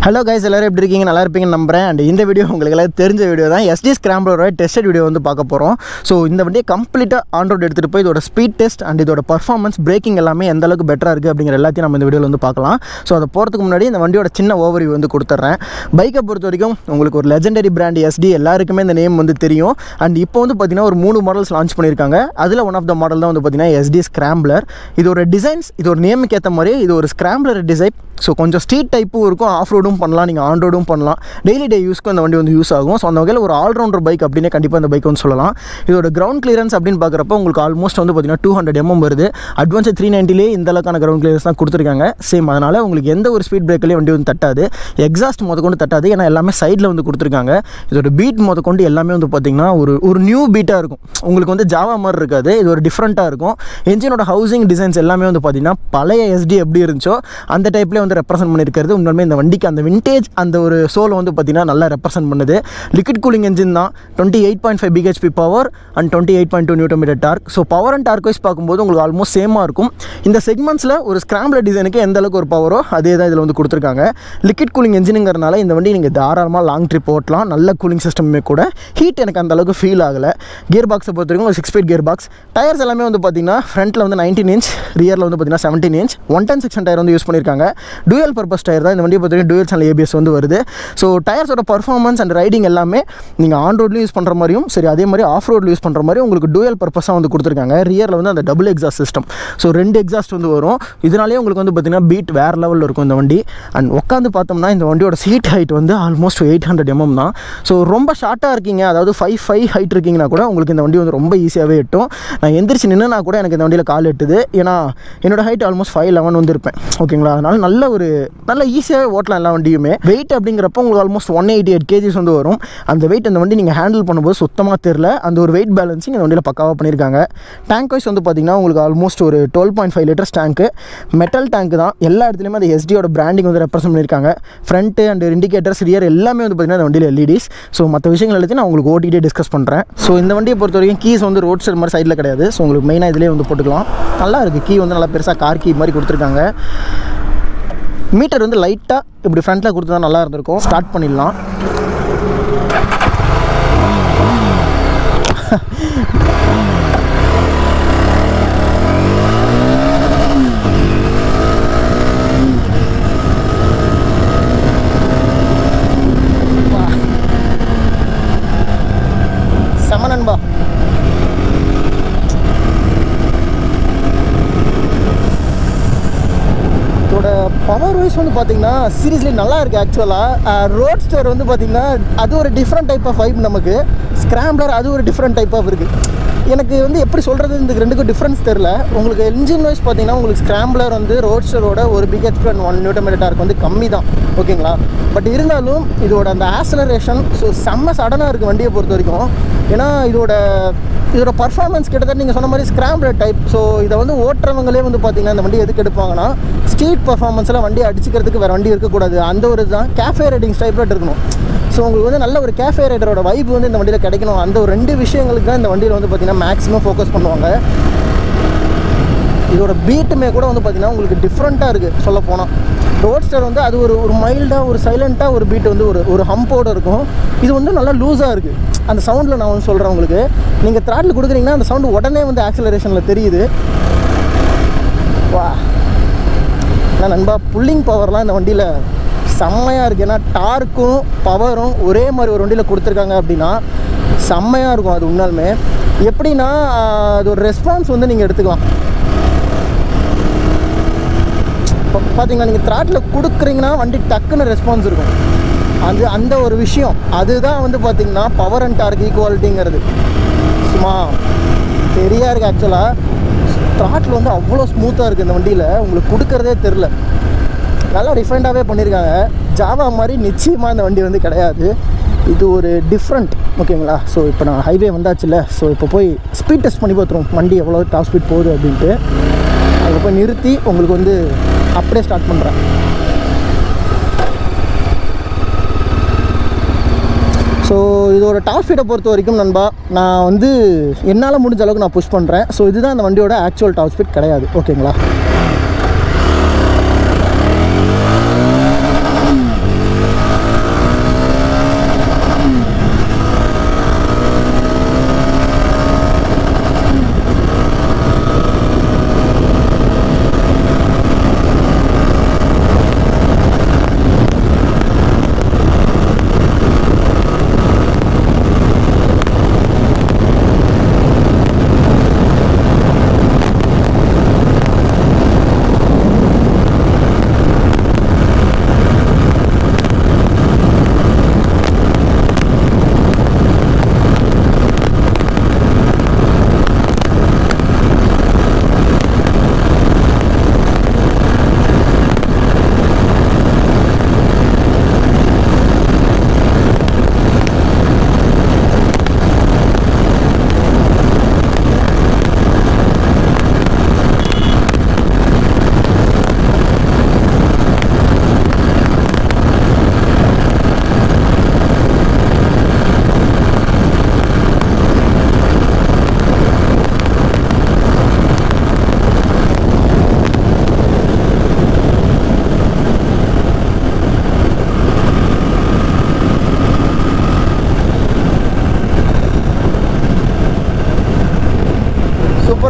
hello guys எல்லாரும் எப்படி இருக்கீங்க நல்லா இருப்பீங்கன்னு நம்புறேன் அண்ட் இந்த வீடியோ உங்களுக்கு எல்லாம் தெரிஞ்ச வீடியோ தான் எஸ்டி ஸ்கிராம்பிளரோட டெஸ்டட் வீடியோ வந்து பார்க்க போகிறோம் ஸோ இந்த வண்டியை கம்ப்ளீட்டாக ஆன் ரோட் எடுத்துகிட்டு போய் இதோட ஸ்பீட் டெஸ்ட் அண்ட் இதோட பர்ஃபார்மன்ஸ் பிரேக்கிங் எல்லாமே எந்த அளவுக்கு பெட்டராக இருக்குது அப்படிங்கிற எல்லாத்தையும் நம்ம இந்த வீடியோவில் வந்து பார்க்கலாம் ஸோ அதை போகிறதுக்கு முன்னாடி இந்த வண்டியோட சின்ன ஓவர்வியூ வந்து கொடுத்துட்றேன் பைக்கை பொறுத்த வரைக்கும் உங்களுக்கு ஒரு லெஜெண்டரி பிராண்ட் எஸ்டி எல்லாருக்குமே இந்த நேம் வந்து தெரியும் அண்ட் இப்போ வந்து பார்த்தீங்கன்னா ஒரு மூணு மாடல்ஸ் லான்ச் பண்ணியிருக்காங்க அதில் ஒன் ஆஃப் த மாடல் தான் வந்து பார்த்தீங்கன்னா எஸ்டி ஸ்கிராம்பிளர் இது ஒரு டிசைன்ஸ் இது ஒரு நேமுக்கு ஏற்ற மாதிரி இது ஒரு ஸ்கிராம்பிளர் டிசைன் ஸோ கொஞ்சம் ஸ்ட்ரீட் டைப்பும் இருக்கும் ஆஃப் ரோடும் பண்ணலாம் நீங்கள் ஆன் ரோடும் பண்ணலாம் டெய்லி டே யூஸ்க்கு அந்த வண்டி வந்து யூஸ் ஆகும் ஸோ அந்த வகையில் ஒரு ஆல்ரவுண்டர் பைக் அப்படின்னே கண்டிப்பாக அந்த பைக் வந்து சொல்லலாம் இதோட கிரவுண்ட் கிளியரன்ஸ் அப்படின்னு பார்க்குறப்ப உங்களுக்கு ஆல்மோஸ்ட் வந்து பார்த்தீங்கன்னா டூ ஹண்ட்ரட் எம்எம் வருது அட்வான்ஸ் த்ரீ நைன்ட்டிலே இந்த அளவுக்கான கிரவுண்ட் கிளியரன்ஸ் தான் கொடுத்துருக்காங்க சேம் அதனால் உங்களுக்கு எந்த ஒரு ஸ்பீட் பிரேக்லேயும் வண்டி வந்து தட்டாது எக்ஸாஸ்ட் முத கொண்டு தட்டாது ஏன்னா எல்லாமே சைடில் வந்து கொடுத்துருக்காங்க இதோட பீட் முத கொண்டு எல்லாமே வந்து பார்த்தீங்கன்னா ஒரு ஒரு நியூ பீட்டாக இருக்கும் உங்களுக்கு வந்து ஜாவா மாதிரி இருக்காது இது ஒரு டிஃப்ரெண்ட்டாக இருக்கும் என்ஜினோட ஹவுசிங் டிசைன்ஸ் எல்லாமே வந்து பார்த்தீங்கன்னா பழைய எஸ்டி எப்படி இருந்துச்சோ அந்த டைப்லேயே வந்து ரெப்ரசென்ட் பண்ணியிருக்கிறது உண்மையுமே இந்த வண்டிக்கு அந்த விண்டேஜ் அந்த ஒரு சோலை வந்து பார்த்தீங்கன்னா நல்லா ரெப்ரசென்ட் பண்ணுது லிக்விட் கூலிங் என்ஜின் தான் twenty eight point five BHP power and twenty eight point two newton metre torque so power and torque wise பார்க்கும்போது உங்களுக்கு ஆல்மோஸ்ட் சேமாக இருக்கும் இந்த செக்மெண்ட்ஸில் ஒரு ஸ்கிராம்பிளர் டிசைனுக்கு எந்த அளவுக்கு ஒரு பவரோ அதே தான் இதில் வந்து கொடுத்துருக்காங்க லிக்விட் கூலிங் என்ஜினுங்கிறனால இந்த வண்டி நீங்கள் தாராளமாக லாங் ட்ரிப் ஓட்டலாம் நல்ல கூலிங் சிஸ்டமே கூட ஹீட் எனக்கு அந்த அளவுக்கு ஃபீல் ஆகலை கியர் பாக்ஸை பொறுத்த வரைக்கும் ஒரு six speed gear box tyres எல்லாமே வந்து பார்த்தீங்கன்னா ஃப்ரண்ட்டில் வந்து நைன்டீன் இன்ச் ரியரில் வந்து பார்த்தீங்கன்னா seventeen inch one ten section tyre வந்து யூஸ் பண்ணியிருக்காங்க டூயல் பர்பஸ் டயர் தான் இந்த வண்டியை பொறுத்த வரைக்கும் டூயல் சேனல் ஏபிஎஸ் வந்து வருது ஸோ டயர்ஸோட பர்ஃபார்மன்ஸ் அண்ட் ரைடிங் எல்லாமே நீங்கள் ஆன் ரோட்லையும் யூஸ் பண்ணுற மாதிரியும் சரி அதே மாதிரி ஆஃப் ரோட்ல யூஸ் பண்ணுற மாதிரி உங்களுக்கு டூயல் பர்பஸாக வந்து கொடுத்துருக்காங்க ரியரில் வந்து அந்த டபுள் எக்ஸாஸ்ட் சிஸ்டம் ஸோ ரெண்டு எக்ஸாஸ்ட் வந்து வரும் இதனாலேயே உங்களுக்கு வந்து பார்த்தீங்கன்னா பீட் வேறு லெவலில் இருக்கும் இந்த வண்டி அண்ட் உட்காந்து பார்த்தோம்னா இந்த வண்டியோட சீட் ஹைட் வந்து ஆல்மோஸ்ட் எயிட் ஹண்ட்ரட் எம்எம் தான் ஸோ ரொம்ப ஷார்ட்டாக இருக்கீங்க அதாவது ஃபைவ் ஃபைவ் ஹைட் இருக்கீங்கன்னா கூட உங்களுக்கு இந்த வண்டி வந்து ரொம்ப ஈஸியாகவே எட்டும் நான் எந்திரிச்சு நின்றுனா கூட எனக்கு இந்த வண்டியில் கால் எட்டுது ஏன்னா என்னோட ஹைட் ஆல்மோஸ்ட் ஃபைவ் லெவன் வந்து இருப்பேன் ஓகேங்களா அதனால நல்ல ஒரு நல்ல ஈஸியாகவே ஓட்டலாம் எல்லா வண்டியுமே வெயிட் அப்படிங்கிறப்போ உங்களுக்கு almost one eighty eight KGs வந்து வரும் அந்த வெயிட் அந்த வண்டி நீங்கள் ஹேண்டில் பண்ணும்போது சுத்தமாக தெரில அந்த ஒரு வெயிட் பேலன்ஸிங் இந்த வண்டியில் பக்காவாக பண்ணியிருக்காங்க டேங்க் வைஸ் வந்து பார்த்தீங்கன்னா உங்களுக்கு ஆல்மோஸ்ட் ஒரு டுவெல் பாயிண்ட் ஃபைவ் லிட்டர்ஸ் டேங்க்கு மெட்டல் டேங்க் தான் எல்லா இடத்துலையுமே அந்த எஸ்டியோட பிராண்டிங் வந்து ரெப்ரசென்ட் பண்ணியிருக்காங்க ஃப்ரண்ட்டு அண்ட் இண்டிகேட்டர்ஸ் ரியர் எல்லாமே வந்து பார்த்தீங்கன்னா இந்த வண்டியில் எல்இடிஸ் ஸோ மற்ற விஷயங்கள் எல்லாத்தையும் நான் உங்களுக்கு ஓட்டிகிட்டே டிஸ்கஸ் பண்ணுறேன் ஸோ இந்த வண்டியை பொறுத்த வரைக்கும் கீஸ் வந்து ரோட் சைடு மாதிரி சைடில் கிடையாது ஸோ உங்களுக்கு மெயினாக இதிலே வந்து போட்டுக்கலாம் நல்லா இருக்குது கீ வந்து நல்லா பெருசாக கார் கீ மாதிரி கொடுத்துருக்காங்க மீட்டர் வந்து லைட்டாக இப்படி ஃப்ரண்ட்டில் கொடுத்தா நல்லா இருந்திருக்கும் ஸ்டார்ட் பண்ணிடலாம் செம நண்பா இதோட பவர் வைஸ் வந்து பார்த்தீங்கன்னா சீரியஸ்லி நல்லா இருக்குது ஆக்சுவலாக ரோட் ஸ்டோர் வந்து பார்த்தீங்கன்னா அது ஒரு டிஃப்ரெண்ட் டைப் ஆஃப் வைப் நமக்கு ஸ்க்ராம்ப்ளர் அது ஒரு டிஃப்ரெண்ட் டைப் ஆஃப் இருக்குது எனக்கு வந்து எப்படி சொல்கிறது இந்த ரெண்டுக்கும் டிஃப்ரென்ஸ் தெரில உங்களுக்கு என்ஜின் வைஸ் பார்த்தீங்கன்னா உங்களுக்கு ஸ்க்ராம்ப்ளர் வந்து ரோட் ஸ்டோரோட ஒரு BH and one newton torque வந்து கம்மி தான் ஓகேங்களா பட் இருந்தாலும் இதோட அந்த ஆக்சலரேஷன் ஸோ செம்ம சடனாக இருக்குது வண்டியை பொறுத்த வரைக்கும் ஏன்னா இதோட இதோட பர்ஃபார்மன்ஸ் கிட்டத்தட்ட நீங்கள் சொன்ன மாதிரி ஸ்க்ராம்பிளர் டைப் ஸோ இதை வந்து ஓட்டுறவங்களே வந்து பார்த்தீங்கன்னா இந்த வண்டி எதுக்கு எடுப்பாங்கன்னா ஸ்ட்ரீட் பர்ஃபார்மன்ஸில் வண்டி அடிச்சுக்கிறதுக்கு வேறு வண்டி இருக்கக்கூடாது அந்த ஒரு தான் கேஃபே ரைடிங் டைப்பில் இருக்கணும் ஸோ உங்களுக்கு வந்து நல்ல ஒரு கேஃபே ரைடரோட வைப் வந்து இந்த வண்டியில் கிடைக்கணும் அந்த ஒரு ரெண்டு விஷயங்களுக்கு தான் இந்த வண்டியில் வந்து பார்த்தீங்கன்னா மேக்ஸிமம் ஃபோக்கஸ் பண்ணுவாங்க இதோட பீட்டுமே கூட வந்து பார்த்தீங்கன்னா உங்களுக்கு டிஃப்ரெண்ட்டாக இருக்குது சொல்ல போனால் ரோட்ஸ்டர் வந்து அது ஒரு ஒரு மைல்டாக ஒரு சைலண்ட்டாக ஒரு பீட் வந்து ஒரு ஒரு ஹம்போடு இருக்கும் இது வந்து நல்லா லூஸாக இருக்குது அந்த சவுண்டில் நான் வந்து சொல்கிறேன் உங்களுக்கு நீங்கள் த்ராட்டில் கொடுக்குறீங்கன்னா அந்த சவுண்டு உடனே வந்து ஆக்சலரேஷனில் தெரியுது வா ஆனால் நண்பா புல்லிங் பவர்லாம் இந்த வண்டியில் செம்மையாக இருக்குது ஏன்னா டார்க்கும் பவரும் ஒரே மாதிரி ஒரு வண்டியில் கொடுத்துருக்காங்க அப்படின்னா செம்மையாக இருக்கும் அது உண்மையாலுமே எப்படின்னா அது ஒரு ரெஸ்பான்ஸ் வந்து நீங்கள் எடுத்துக்கலாம் இப்போ பார்த்தீங்கன்னா நீங்கள் த்ராட்டில் கொடுக்குறீங்கன்னா வண்டி டக்குன்னு ரெஸ்பான்ஸ் இருக்கும் அது அந்த ஒரு விஷயம் அதுதான் வந்து பார்த்தீங்கன்னா பவர் அண்ட் டார்க் ஈக்குவாலிட்டிங்கிறது சும்மா சரியாக இருக்குது ஆக்சுவலாக த்ராட்டில் வந்து அவ்வளோ ஸ்மூத்தாக இருக்குது இந்த வண்டியில் உங்களுக்கு கொடுக்கறதே தெரில நல்லா ரிஃபைண்டாகவே பண்ணியிருக்காங்க ஜாவா மாதிரி நிச்சயமாக இந்த வண்டி வந்து கிடையாது இது ஒரு டிஃப்ரெண்ட் ஓகேங்களா ஸோ இப்போ நான் ஹைவே வந்தாச்சுல்ல ஸோ இப்போ போய் ஸ்பீட் டெஸ்ட் பண்ணி பார்த்துருவோம் வண்டி எவ்வளோ டாப் ஸ்பீட் போகுது அப்படின்ட்டு அங்கே போய் நிறுத்தி உங்களுக்கு வந்து அப்படியே ஸ்டார்ட் பண்ணுறேன் ஸோ இதோட டாப் ஸ்பீடை பொறுத்த வரைக்கும் நண்பா நான் வந்து என்னால் முடிஞ்ச அளவுக்கு நான் புஷ் பண்ணுறேன் ஸோ இதுதான் அந்த வண்டியோட ஆக்சுவல் டாப் ஸ்பீட் கிடையாது ஓகேங்களா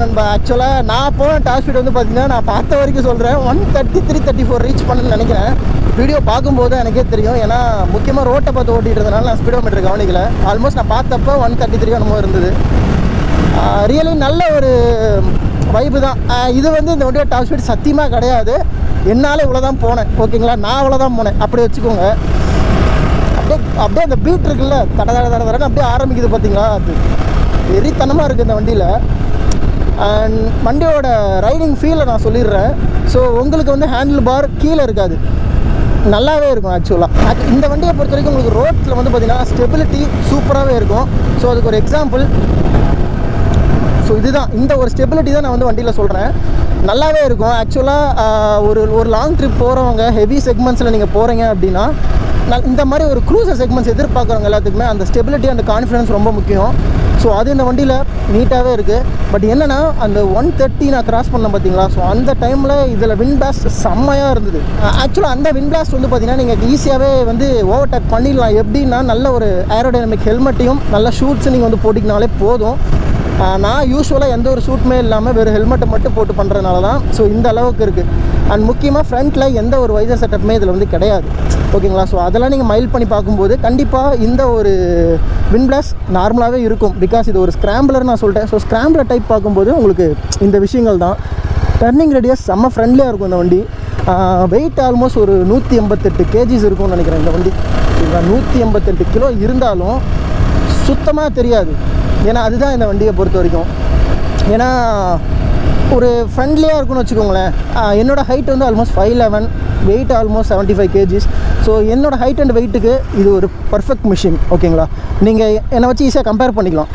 நண்பா ஆக்சுவலாக நான் போன டாப் ஸ்பீட் வந்து பார்த்தீங்கன்னா நான் பார்த்த வரைக்கும் சொல்கிறேன் one thirty three thirty four reach பண்ணணும்னு நினைக்கிறேன் வீடியோ பார்க்கும்போது எனக்கே தெரியும் ஏன்னா முக்கியமாக ரோட்டை பார்த்து ஓட்டிட்டு இருந்தனால நான் ஸ்பீடோ மீட்டர் கவனிக்கல ஆல்மோஸ்ட் நான் பார்த்தப்ப ஒன் தேர்ட்டி த்ரீ என்னமோ இருந்தது ரியலி நல்ல ஒரு வைப்பு தான் ஆஹ் இது வந்து இந்த வண்டியோட டாப் ஸ்பீட் சத்தியமாக கிடையாது என்னால் இவ்வளோ தான் போனேன் ஓகேங்களா நான் அவ்வளோ தான் போனேன் அப்படி வச்சுக்கோங்க அப்படியே அப்படியே அந்த பீட் இருக்குல்ல தட தட தட தடன்னு அப்படியே ஆரம்பிக்குது பார்த்தீங்களா அது வெறித்தனமாக இருக்குது இந்த வண்டியில் அண்ட் வண்டியோட ரைடிங் ஃபீலை நான் சொல்லிடுறேன் ஸோ உங்களுக்கு வந்து ஹேண்டில் பார் கீழே இருக்காது நல்லாவே இருக்கும் ஆக்சுவலாக இந்த வண்டியை பொறுத்த வரைக்கும் உங்களுக்கு ரோட்டில் வந்து பார்த்தீங்கன்னா ஸ்டெபிலிட்டி சூப்பராகவே இருக்கும் ஸோ அதுக்கு ஒரு எக்ஸாம்பிள் ஸோ இதுதான் இந்த ஒரு ஸ்டெபிலிட்டி தான் நான் வந்து வண்டியில் சொல்கிறேன் நல்லாவே இருக்கும் ஆக்சுவலாக ஒரு ஒரு லாங் ட்ரிப் போகிறவங்க ஹெவி செக்மெண்ட்ஸில் நீங்கள் போகிறீங்க அப்படின்னா நல்- இந்த மாதிரி ஒரு க்ரூசர் செக்மெண்ட்ஸ் எதிர்பார்க்குறவங்க எல்லாத்துக்குமே அந்த ஸ்டெபிலிட்டி அண்ட் கான்ஃபிடன்ஸ் ரொம்ப முக்கியம் ஸோ அது இந்த வண்டியில் நீட்டாகவே இருக்குது பட் என்னென்னா அந்த ஒன் தேர்ட்டி நான் கிராஸ் பண்ணேன் பார்த்தீங்களா ஸோ அந்த டைமில் இதில் வின் பிளாஸ்ட் செம்மையாக இருந்தது ஆக்சுவலாக அந்த வின் பிளாஸ்ட் வந்து பார்த்தீங்கன்னா நீங்கள் ஈஸியாகவே வந்து ஓவர் டேக் பண்ணிடலாம் எப்படின்னா நல்ல ஒரு ஏரோடைனமிக் ஹெல்மெட்டையும் நல்ல ஷூட்ஸ் நீங்கள் வந்து போட்டிங்கனாலே போதும் ஆஹ் நான் யூஸ்வலாக எந்த ஒரு சூட்டுமே இல்லாமல் வெறும் ஹெல்மெட்டை மட்டும் போட்டு பண்ணுறதுனால தான் ஸோ இந்த அளவுக்கு இருக்குது அண்ட் முக்கியமாக ஃப்ரண்ட்டில் எந்த ஒரு வைசர் செட்டப்புமே இதில் வந்து கிடையாது ஓகேங்களா ஸோ அதெல்லாம் நீங்கள் மைல் பண்ணி பார்க்கும்போது கண்டிப்பாக இந்த ஒரு வின் பிளாஸ் நார்மலாகவே இருக்கும் பிகாஸ் இது ஒரு ஸ்க்ராம்பிளர் நான் சொல்லிட்டேன் ஸோ ஸ்க்ராம்பிளர் டைப் பார்க்கும்போது உங்களுக்கு இந்த விஷயங்கள் தான் டர்னிங் ரேடியஸ் செம்ம ஃப்ரெண்ட்லியாக இருக்கும் இந்த வண்டி வெயிட் ஆல்மோஸ்ட் ஒரு நூற்றி எண்பத்தெட்டு கேஜிஸ் இருக்கும்னு நினைக்கிறேன் இந்த வண்டி ஓகேங்களா நூற்றி எண்பத்தெட்டு கிலோ இருந்தாலும் சுத்தமாக தெரியாது ஏன்னா அதுதான் இந்த வண்டியை பொறுத்த வரைக்கும் ஏன்னா ஒரு ஃப்ரெண்ட்லியாக இருக்கும்னு வச்சுக்கோங்களேன் ஆஹ் என்னோட ஹைட் வந்து almost five eleven weight almost seventy five KGs so என்னோட ஹைட் அண்ட் வெயிட்டுக்கு இது ஒரு பர்ஃபெக்ட் மிஷின் ஓகேங்களா நீங்கள் என்னை வச்சு ஈஸியாக கம்பேர் பண்ணிக்கலாம்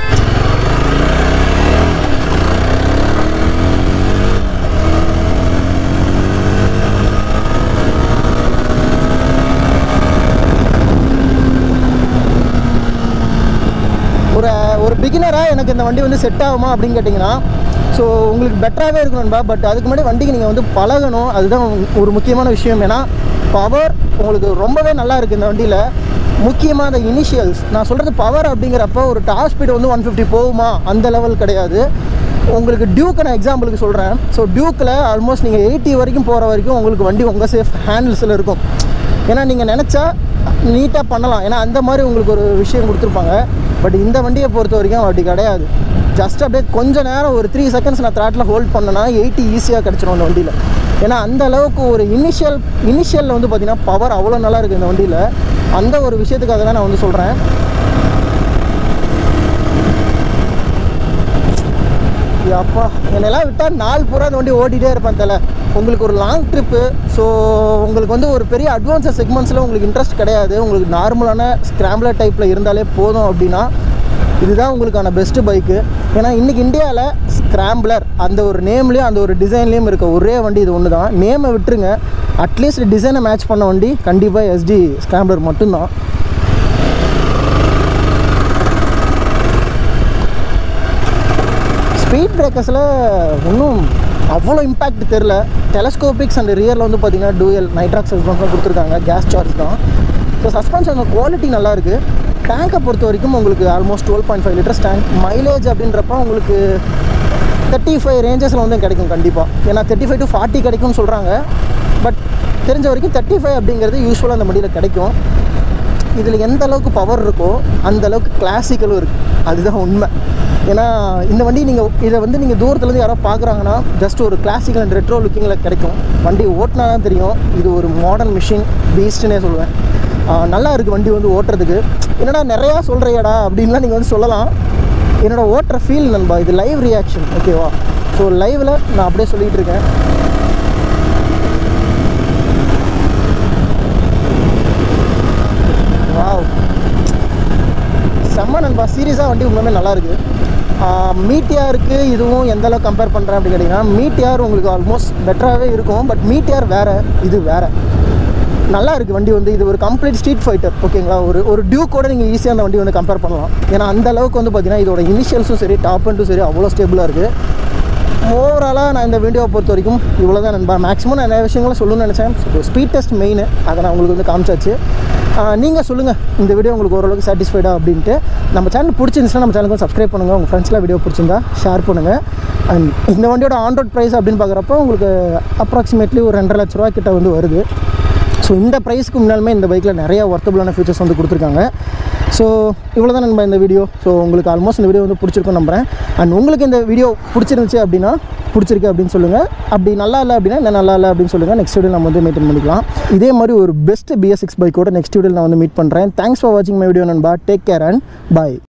ஒரு ஒரு பிகினராக எனக்கு இந்த வண்டி வந்து செட் ஆகுமா அப்படின்னு கேட்டிங்கன்னா ஸோ உங்களுக்கு பெட்டராகவே இருக்கும் நண்பா பட் அதுக்கு முன்னாடி வண்டிக்கு நீங்கள் வந்து பழகணும் அதுதான் ஒரு முக்கியமான விஷயம் ஏன்னா பவர் உங்களுக்கு ரொம்பவே நல்லா இருக்குது இந்த வண்டியில் முக்கியமாக அந்த இனிஷியல்ஸ் நான் சொல்கிறது பவர் அப்படிங்கிறப்ப ஒரு டாப் ஸ்பீடு வந்து ஒன் ஃபிஃப்டி போகுமா அந்த லெவல் கிடையாது உங்களுக்கு டியூக்கை நான் எக்ஸாம்பிளுக்கு சொல்கிறேன் ஸோ டியூக்கில் ஆல்மோஸ்ட் நீங்கள் எயிட்டி வரைக்கும் போகிற வரைக்கும் உங்களுக்கு வண்டி உங்கள் சேஃப் ஹேண்டில்ஸில் இருக்கும் ஏன்னா நீங்கள் நினச்சா நீட்டாக பண்ணலாம் ஏன்னா அந்த மாதிரி உங்களுக்கு ஒரு விஷயம் கொடுத்துருப்பாங்க பட் இந்த வண்டியை பொறுத்த வரைக்கும் அப்படி கிடையாது ஜஸ்ட் அப்படியே கொஞ்ச நேரம் ஒரு த்ரீ செகண்ட்ஸ் நான் த்ராட்டில் ஹோல்ட் பண்ணேன்னா எயிட்டி ஈஸியாக கிடச்சிரும் அந்த வண்டியில் ஏன்னா அந்த அளவுக்கு ஒரு இனிஷியல் இனிஷியலில் வந்து பார்த்திங்கன்னா பவர் அவ்வளோ நல்லா இருக்குது இந்த வண்டியில் அந்த ஒரு விஷயத்துக்காக தான் நான் வந்து சொல்கிறேன் அப்பா என்னெல்லாம் விட்டால் நாள் பூரா அந்த வண்டி ஓட்டிகிட்டே இருப்பேன் தலை உங்களுக்கு ஒரு லாங் ட்ரிப்பு ஸோ உங்களுக்கு வந்து ஒரு பெரிய அட்வான்ஸர் செக்மெண்ட்ஸில் உங்களுக்கு இன்ட்ரெஸ்ட் கிடையாது உங்களுக்கு நார்மலான ஸ்க்ராம்பிளர் டைப்பில் இருந்தாலே போதும் அப்படின்னா இதுதான் உங்களுக்கான பெஸ்ட்டு பைக்கு ஏன்னா இன்றைக்கி இந்தியாவில் ஸ்க்ராம்பிளர் அந்த ஒரு நேம்லேயும் அந்த ஒரு டிசைன்லேயும் இருக்க ஒரே வண்டி இது ஒன்று தான் நேமை விட்டுருங்க அட்லீஸ்ட் டிசைனை மேட்ச் பண்ண வண்டி கண்டிப்பாக எஸ்டி ஸ்க்ராம்பிளர் மட்டும்தான் ஸ்பீட் பிரேக்கர்ஸில் ஒன்றும் அவ்வளோ இம்பேக்ட் தெரில டெலஸ்கோபிக்ஸ் அண்ட் ரியரில் வந்து பார்த்தீங்கன்னா டூயல் நைட்ராக் சஸ்பென்ஷன் கொடுத்துருக்காங்க கேஸ் சார்ஜ் தான் ஸோ சஸ்பென்ஷன் குவாலிட்டி நல்லா இருக்குது டேங்கை பொறுத்த வரைக்கும் உங்களுக்கு almost twelve point five litres tank mileage அப்படின்றப்ப உங்களுக்கு தேர்ட்டி ஃபைவ் ரேஞ்சஸில் வந்து கிடைக்கும் கண்டிப்பாக ஏன்னா தேர்ட்டி ஃபைவ் டு ஃபார்ட்டி கிடைக்கும்னு சொல்கிறாங்க பட் தெரிஞ்ச வரைக்கும் தேர்ட்டி ஃபைவ் அப்படிங்கிறது யூஸ்வலாக அந்த வண்டியில் கிடைக்கும் இதில் எந்த அளவுக்கு பவர் இருக்கோ அந்த அளவுக்கு கிளாசிக்கலும் இருக்குது அதுதான் உண்மை ஏன்னா இந்த வண்டி நீங்கள் இதை வந்து நீங்கள் தூரத்துலேருந்து யாரோ பார்க்குறாங்கன்னா ஜஸ்ட் ஒரு கிளாசிக்கல் அண்ட் ரெட்ரோ லுக்கிங்கில் கிடைக்கும் வண்டி ஓட்டினா தான் தெரியும் இது ஒரு மாடர்ன் மிஷின் பீஸ்ட்னே சொல்லுவேன் ஆஹ் நல்லா இருக்குது வண்டி வந்து ஓட்டுறதுக்கு என்னடா நிறையா சொல்கிறியாடா அப்படின்லாம் நீங்கள் வந்து சொல்லலாம் என்னோட ஓட்டுற ஃபீல் நண்பா இது லைவ் ரியாக்ஷன் ஓகேவா ஸோ லைவில் நான் அப்படியே சொல்லிகிட்டு இருக்கேன் வாவ் செம்ம நண்பா சீரியஸாக வண்டி உண்மையுமே நல்லா இருக்குது மீட்டியாருக்கு இதுவும் எந்த அளவுக்கு கம்பேர் பண்ணுறேன் அப்படி கேட்டிங்கன்னா மீட்டியார் உங்களுக்கு ஆல்மோஸ்ட் பெட்டராகவே இருக்கும் பட் மீட்டியார் வேறு இது வேறு நல்லா இருக்குது வண்டி வந்து இது ஒரு கம்ப்ளீட் ஸ்ட்ரீட் ஃபைட்டர் ஓகேங்களா ஒரு ஒரு டியூக்கோட நீங்கள் ஈஸியாக அந்த வண்டி வந்து கம்பேர் பண்ணலாம் ஏன்னா அந்த அளவுக்கு வந்து பார்த்தீங்கன்னா இதோட இனிஷியல்ஸும் சரி டாப் அண்டும் சரி அவ்வளோ ஸ்டேபிளாக இருக்குது ஓவராலாக நான் இந்த வீடியோவை பொறுத்த வரைக்கும் இவ்வளோ தான் நண்பா மேக்ஸிமம் நான் நிறைய விஷயங்களை சொல்லணும்னு நினச்சேன் ஸ்பீட் டெஸ்ட் மெயின் அதை நான் உங்களுக்கு வந்து காமிச்சாச்சு நீங்கள் சொல்லுங்கள் இந்த வீடியோ உங்களுக்கு ஓரளவுக்கு சாட்டிஸ்ஃபைடா அப்படின்ட்டு நம்ம சேனல் பிடிச்சிருந்துச்சுன்னா நம்ம சேனலுக்கு சப்ஸ்கிரைப் பண்ணுங்கள் உங்கள் ஃப்ரெண்ட்ஸ்லாம் வீடியோ பிடிச்சிருந்தா ஷேர் பண்ணுங்கள் அண்ட் இந்த வண்டியோட ஆன் ரோட் ப்ரைஸ் அப்படின்னு பார்க்குறப்போ உங்களுக்கு அப்ராக்சிமேட்லி ஒரு ரெண்டரை லட்ச ரூபா கிட்ட வந்து வருது ஸோ இந்த ப்ரைஸ்க்கு முன்னாலுமே இந்த பைக்கில் நிறைய ஒர்த்தபுளான ஃபீச்சர்ஸ் வந்து கொடுத்துருக்காங்க ஸோ இவ்வளோ தான் நம்ம இந்த வீடியோ ஸோ உங்களுக்கு ஆல்மோஸ்ட் இந்த வீடியோ வந்து பிடிச்சிருக்கும் நம்புறேன் அண்ட் உங்களுக்கு இந்த வீடியோ பிடிச்சிருந்துச்சு அப்படின்னா பிடிச்சிருக்கு அப்படின்னு சொல்லுங்கள் அப்படி நல்லா இல்லை அப்படின்னா என்ன நல்லா இல்லை அப்படின்னு சொல்லுங்கள் நெக்ஸ்ட் வீடியோ நம்ம வந்து மெயின்டைன் பண்ணிக்கலாம் இதே மாதிரி ஒரு பெஸ்ட் பிஎஸ் சிக்ஸ் பைக்கோட நெக்ஸ்ட் வீடியோ நான் வந்து மீட் பண்ணுறேன் தேங்க்ஸ் ஃபார் வாட்சிங் மை வீடியோ நண்பா டேக் கேர் அண்ட் பாய்